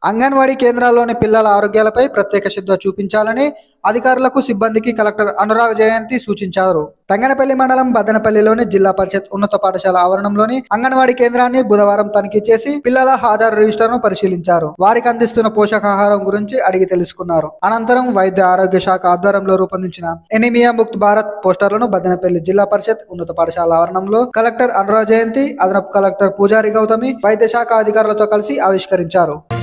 అంగన్వాడీ కేంద్రాల్లోని పిల్లల ఆరోగ్యాలపై ప్రత్యేక శ్రద్ధ చూపించాలని అధికారులకు సిబ్బందికి కలెక్టర్ అనురాగ్ జయంతి సూచించారు తంగనపల్లి మండలం బద్దనపల్లిలోని జిల్లా పరిషత్ ఉన్నత పాఠశాల ఆవరణంలోని అంగన్వాడీ కేంద్రాన్ని బుధవారం తనిఖీ చేసి పిల్లల హాజరు రిజిస్టర్ను పరిశీలించారు వారికి అందిస్తున్న పోషకాహారం గురించి అడిగి తెలుసుకున్నారు అనంతరం వైద్య ఆరోగ్య శాఖ ఆధ్వర్యంలో రూపొందించిన ఎనిమియా ముక్త్ భారత్ పోస్టర్లను బద్దనపల్లి జిల్లా పరిషత్ ఉన్నత పాఠశాల ఆవరణంలో కలెక్టర్ అనురాగ్ జయంతి అదనపు కలెక్టర్ పూజారి గౌతమి వైద్య శాఖ అధికారులతో కలిసి ఆవిష్కరించారు